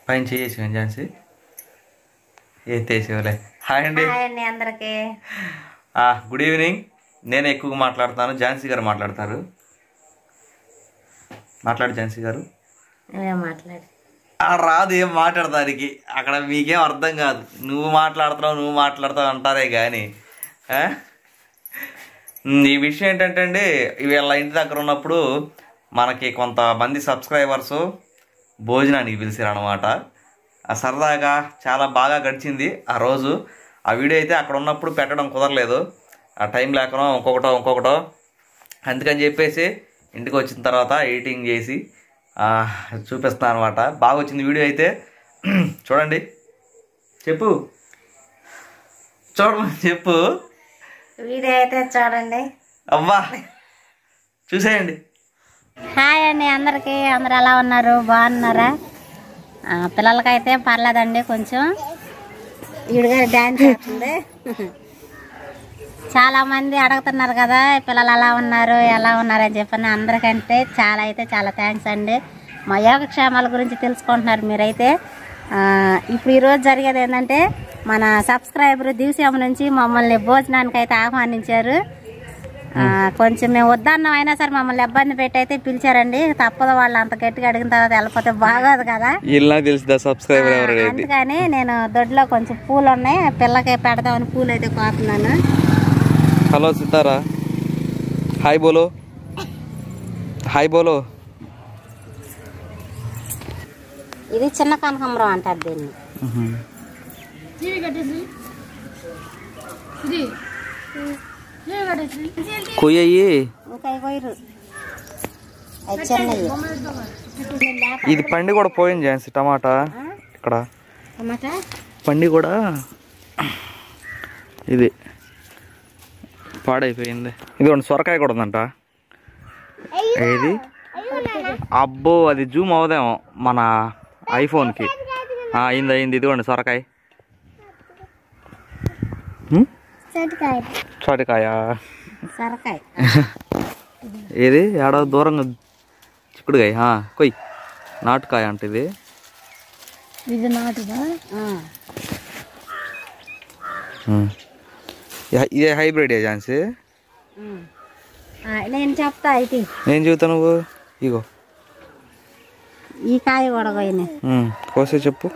పైన చేసేసాం ఝాన్సీ ఎత్తేసేవలే హాయ్ అండి హాయ్ అండి అందరికి ఆ, గుడ్ ఈవినింగ్ నేను ఎక్కువగా మాట్లాడతాను ఝాన్సీ గారు మాట్లాడతారు మాట్లాడు ఝాన్సీ గారు నువ్వే మాట్లాడు ఆ రాదు ఏం మాట్లాడతానికి అక్కడ మీకేం అర్థం కాదు నువ్వు మాట్లాడుతున్నావు నువ్వు మాట్లాడతావు అంటారే కానీ ఆ? ఉమ్, ఈ విషయం ఏంటంటే అండి వీళ్ళ ఇంటి దగ్గర ఉన్నప్పుడు మనకి కొంతమంది సబ్స్క్రైబర్స్ భోజనానికి పిలిచారు అనమాట ఆ సరదాగా చాలా బాగా గడిచింది ఆ రోజు ఆ వీడియో అయితే అక్కడ ఉన్నప్పుడు పెట్టడం కుదరలేదు ఆ టైం లేకనో ఇంకొకటో ఇంకొకటో అందుకని చెప్పేసి ఇంటికి వచ్చిన తర్వాత ఎడిటింగ్ చేసి ఆ, చూపిస్తాను అనమాట బాగా వచ్చింది వీడియో అయితే చూడండి చెప్పు చూడమని చెప్పు వీడియో అయితే చూడండి అవ్వా చూసేయండి హాయ్ అండి అందరికి అందరు ఎలా ఉన్నారు బాగున్నారా ఆ, పిల్లలకైతే పర్లేదండి కొంచెం ఈవిడగారు డ్యాన్స్ చేస్తుంది చాలా మంది అడుగుతున్నారు కదా పిల్లలు ఎలా ఉన్నారు ఎలా ఉన్నారు అని చెప్పని అందరికంటే చాలా అయితే చాలా థ్యాంక్స్ అండి మా యోగక్షేమాల గురించి తెలుసుకుంటున్నారు మీరైతే ఆ, ఇప్పుడు ఈరోజు జరిగేది ఏంటంటే మన సబ్స్క్రైబర్ దివసేమ నుంచి మమ్మల్ని భోజనానికి అయితే ఆహ్వానించారు ఆ, కొంచెం మేము వద్దన్నాం అయినా సరే మమ్మల్ని ఇబ్బంది పెట్టి అయితే పిలిచారండి తప్పదు వాళ్ళు అంత గట్టిగా అడిగిన తర్వాత వెళ్ళిపోతే బాగోదు కదా ఇలా తెలుసుదా సబ్స్క్రైబర్ ఎవరు అందుకని నేను దొడ్లో కొంచెం పూలు ఉన్నాయి పిల్లకి పెడదామని పూలు అయితే కోతున్నాను హలో సితారా హాయ్ బోలో హాయ్ బోలో ఇది చిన్న కనకాంబరం అంటారు దీన్ని కొయ్యి ఇంకా ఇవి పోయిరు అవి చిన్నవి ఇది పండి కూడా పోయింది జాన్సీ టమాటా ఇక్కడ టమాటా పండి కూడా ఇది పాడైపోయింది ఇదిగోండి సొరకాయ కూడా ఉందంట ఏది అబ్బో అది జూమ్ అవదేమో మన ఐఫోన్కి ఆ, అయింది అయింది ఇదిగోండి సొరకాయ హ్మ్? సొరకాయ సొరకాయ ఏది ఏడో దూరంగా చిక్కుడుకాయ ఆ, కొయ్ నాటుకాయ అంటే ఇది ఇది నాటుదా ఉమ్. ఇ- ఇదే హైబ్రిడ్ ఝాన్సీ నేను చెప్తా ఇది నేను చెబుతా నువ్వు ఇగో ఈ కాయ కూడా పోయినాయి ఉమ్, కోసే చెప్పు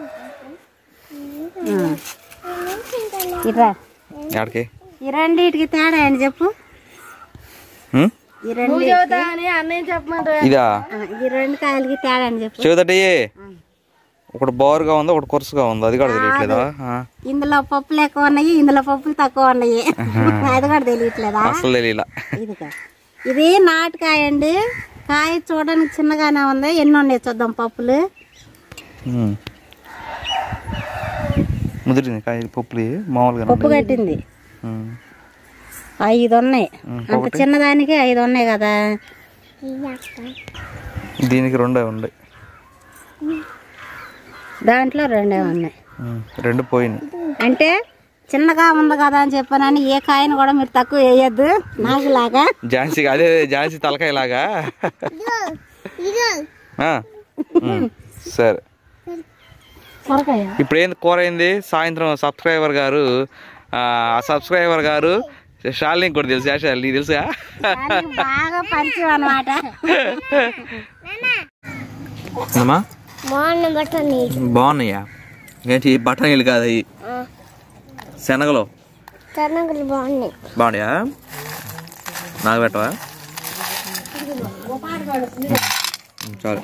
ఇట్రా ఆడికి ఈ రెండింటికి తేడా అని చెప్పు ఉమ్? ఈ రెండు ఇదా ఈ రెండు కాయలకి తేడా అని చెప్పు చెబుతాటయ్యే ఒకటి బోరుగా ఉంది ఒకటి కొరుసుగా ఉంది అది కూడా తెలియట్లేదా ఆ, ఇందులో పప్పులు ఎక్కువ ఉన్నాయి ఇందులో పప్పులు తక్కువ ఉన్నాయి అది కూడా తెలియట్లేదా అసలు తెలియలా ఇదిగో ఇది నాటుకాయ అండి కాయ చూడడానికి చిన్నగానే ఉంది ఎన్ని ఉన్నాయి చూద్దాం పప్పులు ఉమ్. ముదిరింది కాయ పప్పులు మామూలుగా పప్పు కట్టింది ఉమ్. ఐదు ఉన్నాయి అంత చిన్నదానికి ఐదు ఉన్నాయి కదా దీనికి రెండే ఉన్నాయి దాంట్లో రెండే ఉన్నాయి ఉమ్, రెండు పోయినాయి అంటే చిన్నగా ఉంది కదా అని చెప్పానని ఏ కాయను కూడా మీరు తక్కువ వేయద్దు నాకులాగా ఝాన్సీ అదే ఝాన్సీ తలకాయ లాగా ఆ, ఉమ్, సరే సొరకాయ ఇప్పుడు ఏంది కూర ఏంది సాయంత్రం సబ్స్క్రైబర్ గారు ఆ సబ్స్క్రైబర్ గారు షాలిని కూడా తెలుసా షాలిని నీకు తెలుసా దానికి బాగా పరిచయం అనమాట అమ్మా బాగున్నాయా ఏంటి బఠానీలు కాదు అవి శనగలు బాగున్నాయి బాగున్నాయా నాకు పెట్టవా ఉమ్, చాలు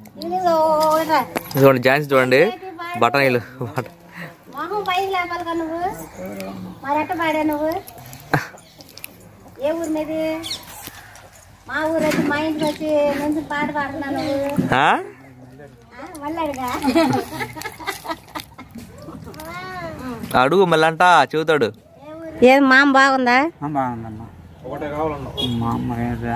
చూడండి ఝాన్సీ చూడండి బఠానీలు బఠ- మొహం పైకి లేపాలి కదా నువ్వు మరి ఎట్ట పాడా నువ్వు ఏ ఊరి మీది మా ఊరు వచ్చి మా ఇంటికి వచ్చి నుంచి పాట పాడుతున్నా నువ్వు ఆ? ఆ, మళ్ళీ అడిగా అడుగు మళ్ళీ అంట చెబుతాడు ఏది మామ బాగుందా బాగుందమ్మా మా అమ్మకి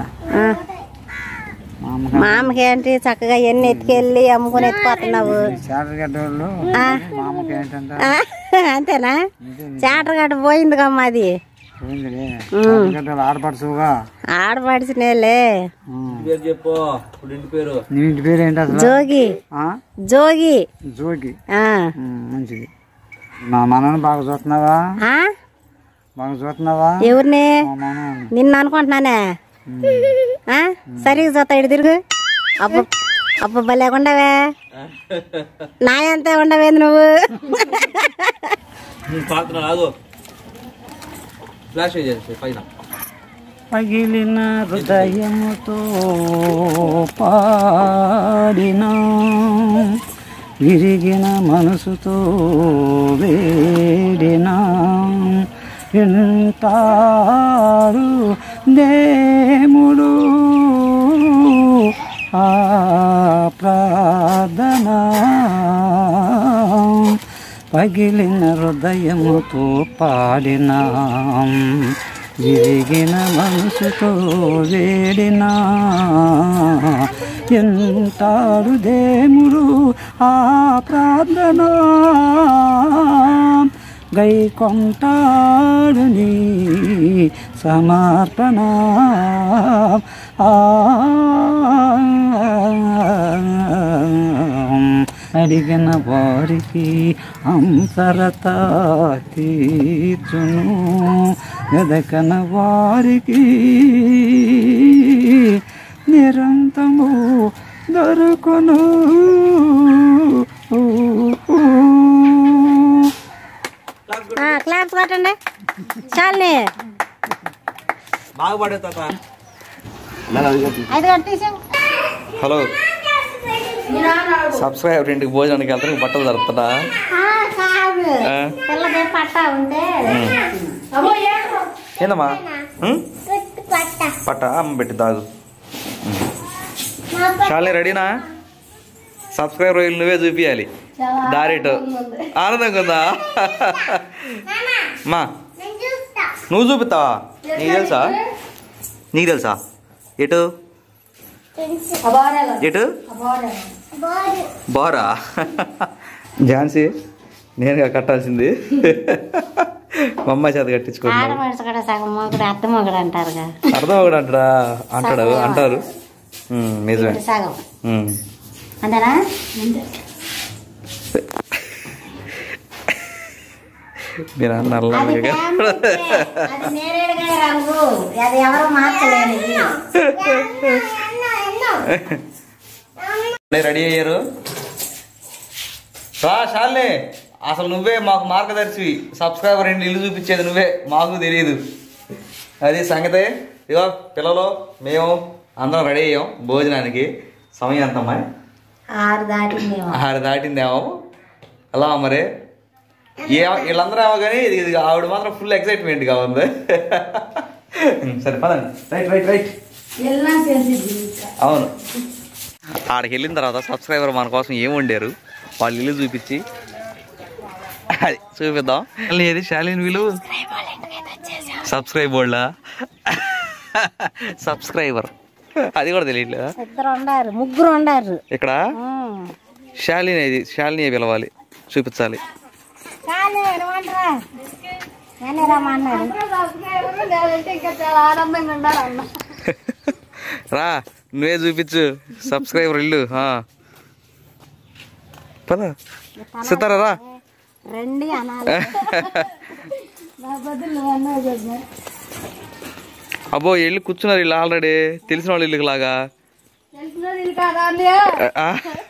మా అమ్మకి ఏంటి చక్కగా ఎన్ని ఎత్తుకెళ్ళి అమ్ముకుని ఎత్తుకోతున్నావు చాటగడ్డ వాళ్ళు ఆ, మా అమ్మకి ఏంటంటే ఆ, అంతేనా చాటగడ్డ పోయింది కమ్మా అది ఏంటిది గడ్డలు ఆడపడుచుగా ఆడపడిచినేలే పేరు చెప్పు ఇప్పుడు ఇంటి పేరు నీ ఇంటి పేరు ఏంటి అసలు జోగి ఆ? జోగి జోగి ఆ. ఉమ్, మంచిది మా మనని బాగా చూస్తున్నావా ఆ? బాగా చూస్తున్నావా ఎవరిని మా మనని నిన్ను అనుకుంటున్నానే ఆ? సరిగ్గా చూస్తా ఇటు తిరుగు అబ్బ అబ్బ భలే ఉండవే నా ఎంత ఉండవేంది నువ్వు పాత్ర ఆగు ఫ్లాష్ చేసి పైన పగిలిన హృదయముతో పాడిన విరిగిన మనసుతో వేడిన వింటాడు దేముడు ఆ ప్రార్థన పగిలిన హృదయముతో పాడిన విరిగిన మనసుతో వేడిన ఎంతాడు దేముడు ఆ ప్రార్థన గై కొంటాడు నీ సమర్పణ ఆ అడిగిన వారికి అంతరత తీర్చును వెదకన వారికి నిరంతము దొరుకును క్లాప్స్ కొట్టండి చాలని బాగా పడే తాత ఐదు గంటలు తీసాం హలో సబ్స్క్రైబర్ ఇంటికి భోజనానికి వెళ్తాను బట్టలు జరుపుతున్నా కాదు ఆ? పిల్లదే పట్ట ఉంటే ఏందమ్మా ఉం? పట్ట అమ్మ పెట్టి తాగు చాలా రెడీనా సబ్స్క్రైబర్ రీల్ నువ్వే చూపించాలి దారిటు ఆనందంగా ఉందా మా నువ్వు చూపిస్తావా నీకు తెలుసా నీకు తెలుసా ఎటు ఎటు బారా ఝాన్సీ నేనుగా కట్టాల్సింది మా అమ్మాయి చేత కట్టించుకుంటున్నాడు ఆడపడుచు కూడా సగం మొగుడు అత్త మొగుడు అంటారుగా అర్థం ఒకటి అంటాడా అంటాడు అంటారు ఉమ్, నిజమే ఇది సగం ఉమ్. అంతేనా మీరు అన్న అది నల్లగా ఫ్యామిలీ అది నేరేడుగా రంగు అది ఎవరు మార్చలేనిది రెడీ అయ్యారు రా షాల్ని అసలు నువ్వే మాకు మార్గదర్శి సబ్స్క్రైబర్ ఇంటి ఇల్లు చూపించేది నువ్వే మాకు తెలియదు అది సంగతే ఇగో పిల్లలు మేము అందరం రెడీ అయ్యాం భోజనానికి సమయం ఎంతమ్మా ఆరు దాటిందేమో ఆరు దాటిందేమో అలా మరి ఏ వీళ్ళందరూ ఏమో కానీ ఇది ఇది ఆవిడ మాత్రం ఫుల్ ఎక్సైట్మెంట్గా ఉంది సరే పదండి రైట్ రైట్ రైట్ అవును ఆడికి వెళ్ళిన తర్వాత సబ్స్క్రైబర్ మన కోసం ఏం వండారు వాళ్ళు ఇల్లు చూపించి అది చూపిద్దాం మళ్ళీ ఏది శాలిన్ విలువ సబ్స్క్రైబ్ వాళ్ళ సబ్స్క్రైబర్ అది కూడా తెలియట్లేదా ఇద్దరు ఉండారు ముగ్గురు ఉండారు ఇక్కడ శాలిని ఇది శాలిని పిలవాలి చూపించాలి చాలు ఎడవంటరా నేనే రమ్మన్నాడు రా నువ్వే చూపించు సబ్స్క్రైబర్ ఇల్లు ఆ. పద సితారా రా రెండు అనాలి అబ్బో వెళ్ళి కూర్చున్నారు వీళ్ళు ఆల్రెడీ తెలిసిన వాళ్ళ ఇల్లుకి లాగా ఆ?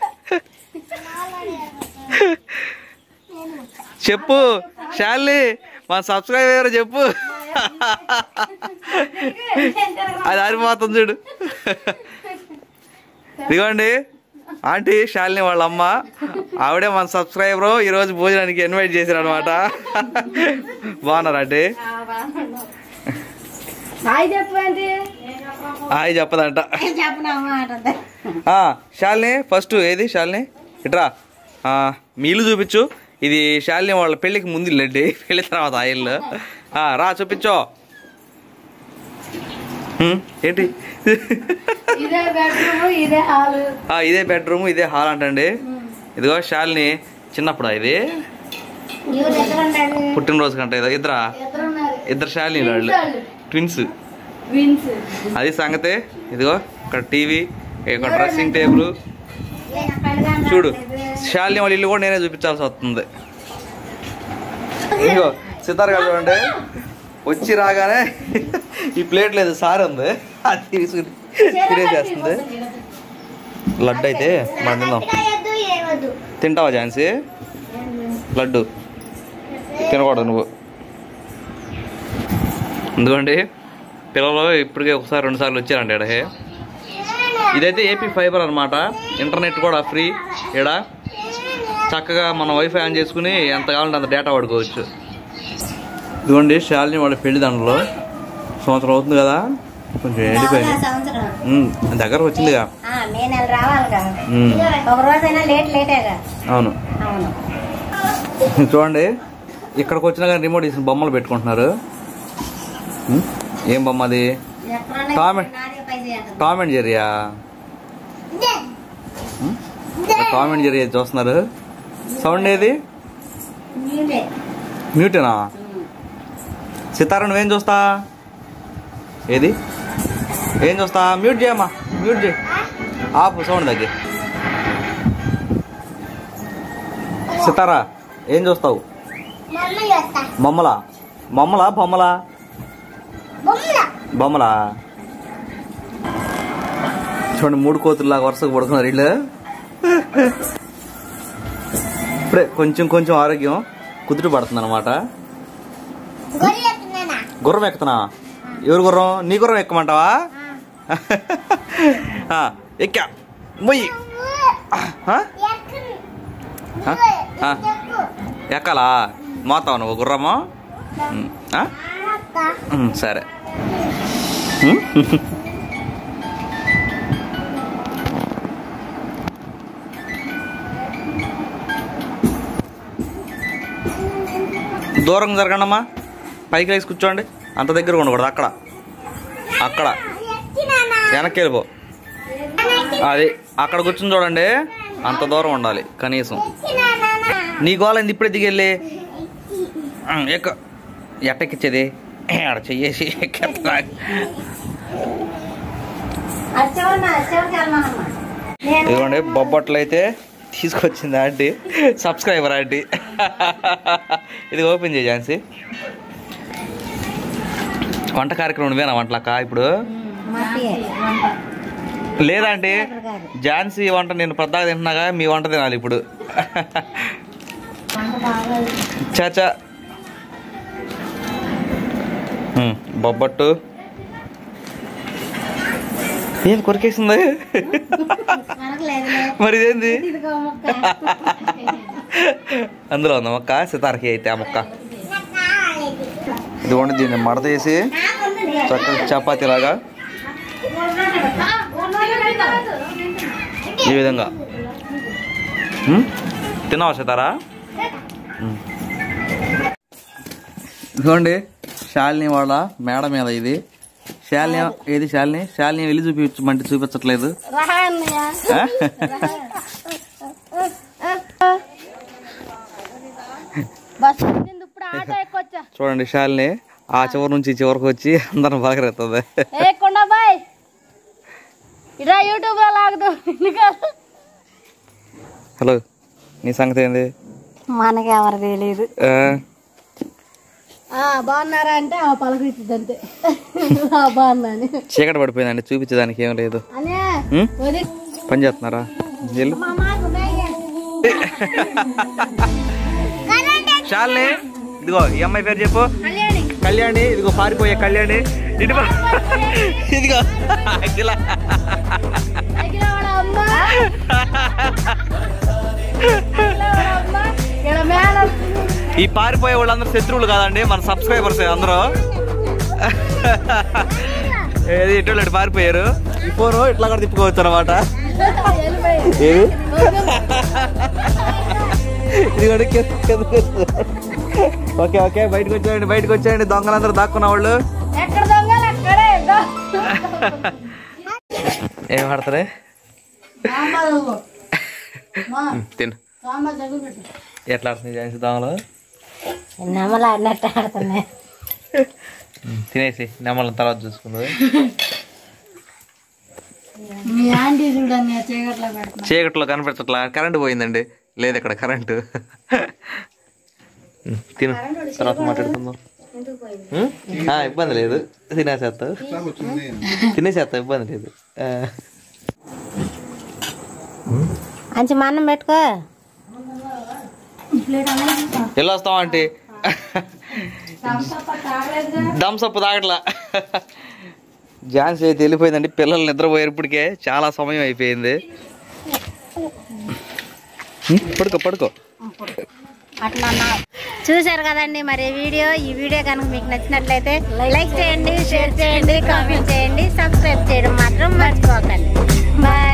చెప్పు శాలిని మా సబ్స్క్రైబర్ చెప్పు అది ఆరిపోతుంది చూడు ఇదిగోండి ఆంటీ శాలిని వాళ్ళ అమ్మ ఆవిడే మన సబ్స్క్రైబరు ఈరోజు భోజనానికి ఇన్వైట్ చేశారు అనమాట బాగున్నారా ఆంటీ హాయ్ చెప్పదంట చెప్పనమాట ఆ, శాలిని ఫస్ట్ ఏది శాలిని ఇట్రా ఆ, మీ ఇల్లు చూపించు ఇది శాలిని వాళ్ళ పెళ్ళికి ముందు ఇల్లు అండి పెళ్లి తర్వాత ఆ ఇల్లు ఆ, రా చూపించో హ్మ్, ఏంటి ఇదే బెడ్రూమ్ ఇదే హాల్ ఆ, ఇదే బెడ్రూమ్ ఇదే హాల్ అంటండి ఇదిగో శాలిని చిన్నప్పుడు ఇది ఎవరు ఎక్కడ ఉండాలి పుట్టినరోజు కంట ఇదో ఇద్దరా ఇద్దరు ఉన్నారు ఇద్దరు శాలిని వాళ్ళు ట్విన్స్ విన్స్ అది సంగతే ఇదిగో ఇక్కడ టీవీ ఇక్కడ డ్రెస్సింగ్ టేబుల్ చూడు శాలిని వాళ్ళ ఇల్లు కూడా నేనే చూపించాల్సి వస్తుంది ఇదిగో సితార్ గారు చూడండి వచ్చి రాగానే ఈ ప్లేట్ లేదు సార్ ఉంది అది తీసుకుని తినేసేస్తుంది లడ్డు అయితే మనం తిందాం తింటావా ఝాన్సీ లడ్డు తినకూడదు నువ్వు ఎందుకండి పిల్లలు ఇప్పటికే ఒకసారి రెండు సార్లు వచ్చారండి ఇక్కడ ఇదైతే ఏపీ ఫైబర్ అన్నమాట ఇంటర్నెట్ కూడా ఫ్రీ ఇక్కడ చక్కగా మన వైఫై ఆన్ చేసుకుని ఎంత కావాలంటే అంత డేటా వాడుకోవచ్చు ఇదిగోండి శాలిని వాళ్ళ పెళ్లి దండలో సంవత్సరం అవుతుంది కదా కొంచెం ఎండిపోయింది సంవత్సరం ఉమ్, దగ్గర వచ్చిందిగా ఆ, మే నెల రావాలిగా ఉమ్, ఒక రోజైనా లేట్ లేటేగా అవును అవును చూడండి ఇక్కడికి వచ్చినా కానీ రిమోట్ ఇచ్చిన బొమ్మలు పెట్టుకుంటున్నారు ఉమ్, ఏం బొమ్మ అది ఎక్కడన్నా కామె- నాదే పైసే అంటుంది. టామ్ అండ్ జెర్రీయా ఉమ్, టామ్ అండ్ జెర్రీ చూస్తున్నారు సౌండ్ ఏది నీవే. మ్యూటేనా సితారా నువ్వేం చూస్తా ఏది ఏం చూస్తా మ్యూట్ చేయమ్మా మ్యూట్ చేయి ఆపు సౌండ్ తగ్గి సితారా ఏం చూస్తావు బొమ్మలా బొమ్మలా బొమ్మలా బొమ్మలా చూడండి మూడు కోతుల్లాగా వరుసకు పడుకున్నారు వీళ్ళు ఇప్పుడే కొంచెం కొంచెం ఆరోగ్యం కుదుట పడుతుంది అనమాట గుర్రం ఎక్కుతున్నా ఎవరు గుర్రం నీ గుర్రం ఎక్కమంటావా ఆ, ఎక్కా మొయ్యి ఆ? ఆ? ఆ. ఎక్కాలా మోతావు నువ్వు గుర్రము ఉమ్, ఆ? ఉమ్, సరే ఉమ్? దూరం జరగండమ్మా పైకి లేచి కూర్చోండి అంత దగ్గర ఉండకూడదు అక్కడ అక్కడ వెనక్కి వెళ్ళిపో అది అక్కడ కూర్చుని చూడండి అంత దూరం ఉండాలి కనీసం నీ గోళ ఇప్పుడే దిగెళ్ళి ఉమ్, ఎక్క ఎట్టెక్కిచ్చేది ఆడ చెయ్యేసి ఎక్కేస్తా అది చివరిన చివరికి వెళ్ళమనమ్మా నేను ఇదిగోండి బొబ్బట్లు అయితే తీసుకొచ్చింది ఆంటీ సబ్స్క్రైబర్ ఆంటీ ఇది ఓపెన్ చేయి ఝాన్సీ వంట కార్యక్రమం నువ్వేనా వంటలక్క ఇప్పుడు మట్టియే లేదంటే ఝాన్సీ వంట నేను పెద్దగా తింటున్నాగా మీ వంట తినాలి ఇప్పుడు చాచా ఉమ్, బొబ్బట్టు ఏం కొరికేసింది మనకులేదులే మరి ఇదేంది ఇదిగో ముక్క అందులో ఉంది మొక్క సితారకి అయితే ఆ మొక్క ఇదిగోండి దీన్ని మడత చేసి చక్కగా చపాతీ లాగా ఈ విధంగా ఉమ్, తిన్నావా సితారా ఉమ్. ఇదిగోండి శాలిని వాళ్ళ మేడ మీద ఇది శాలిని ఏది శాలిని శాలిని వెళ్ళి చూపించమంటే చూపించట్లేదు ఆ? బస్ ఇప్పుడు ఆటో ఎక్కొచ్చా చూడండి శాలిని ఆ చివరి నుంచి ఈ చివరికి వచ్చి అందరం బాగా రెత్తది ఏ కొండబాయ్ ఇరా యూట్యూబ్ లో లాగదు ఎందుకు హలో నీ సంగతి ఏంది మనకి ఎవరు తెలియదు ఆ, ఆ బాగున్నారా అంటే ఆ పలకరించింది అంతే ఆ బాగున్నా అని చీకటి పడిపోయిందండి చూపించడానికి ఏం లేదు అనే ఉమ్? వదిలి పని చేస్తున్నారా వెళ్ళు శాలిని ఇదిగో ఈ అమ్మాయి పేరు చెప్పు కళ్యాణి ఇదిగో పారిపోయే కళ్యాణి ఇటు పా. ఇదిగో అఖిల ఈ పారిపోయే వాళ్ళందరూ శత్రువులు కాదండి మన సబ్స్క్రైబర్స్ అందరూ ఏది ఇటు పారిపోయారు ఈ ఫోన్ ఇట్లా కూడా తిప్పుకోవచ్చు అనమాట ఏది ఇది కూడా కింద- కిందకి వస్తుంది. ఓకే ఓకే బయటకు వచ్చేయండి బయటకు వచ్చేయండి దొంగలందరూ దాక్కున్న వాళ్ళు ఎక్కడ దొంగలు అక్కడే ఏం ఆడతారే తిను ఎట్లా ఆడుతుంది జాన్సీ దొంగలు నమ్మలు ఆడినట్టు ఆడుతున్నాయి తినేసి నెమ్మల తర్వాత చూసుకుంది మీ ఆంటీ చూడండి చీకట్లో పెడుతున్నా చీకట్లో కనిపించట్లా కరెంటు పోయిందండి లేదు ఇక్కడ కరెంటు ఉమ్, తిను తర్వాత మాట్లాడుకుందాం ఉమ్? ఆ, ఇబ్బంది లేదు తినేసేస్తావు తినేసేస్తావు ఇబ్బంది లేదు ఆ. మంచి మా అన్నం పెట్టుకో ఎల్లు వస్తావా ఆంటీ థమ్సప్ తాగట్లా ఝాన్సీ అయితే వెళ్ళిపోయిందండి పిల్లలు నిద్రపోయేటప్పటికే చాలా సమయం అయిపోయింది ఉమ్, పడుకో పడుకో అట్లా అన్నా- చూశారు కదండి మరి ఈ వీడియో ఈ వీడియో కనుక మీకు నచ్చినట్లయితే లైక్ చేయండి షేర్ చేయండి కామెంట్ చేయండి సబ్స్క్రైబ్ చేయడం మాత్రం మర్చిపోకండి బాయ్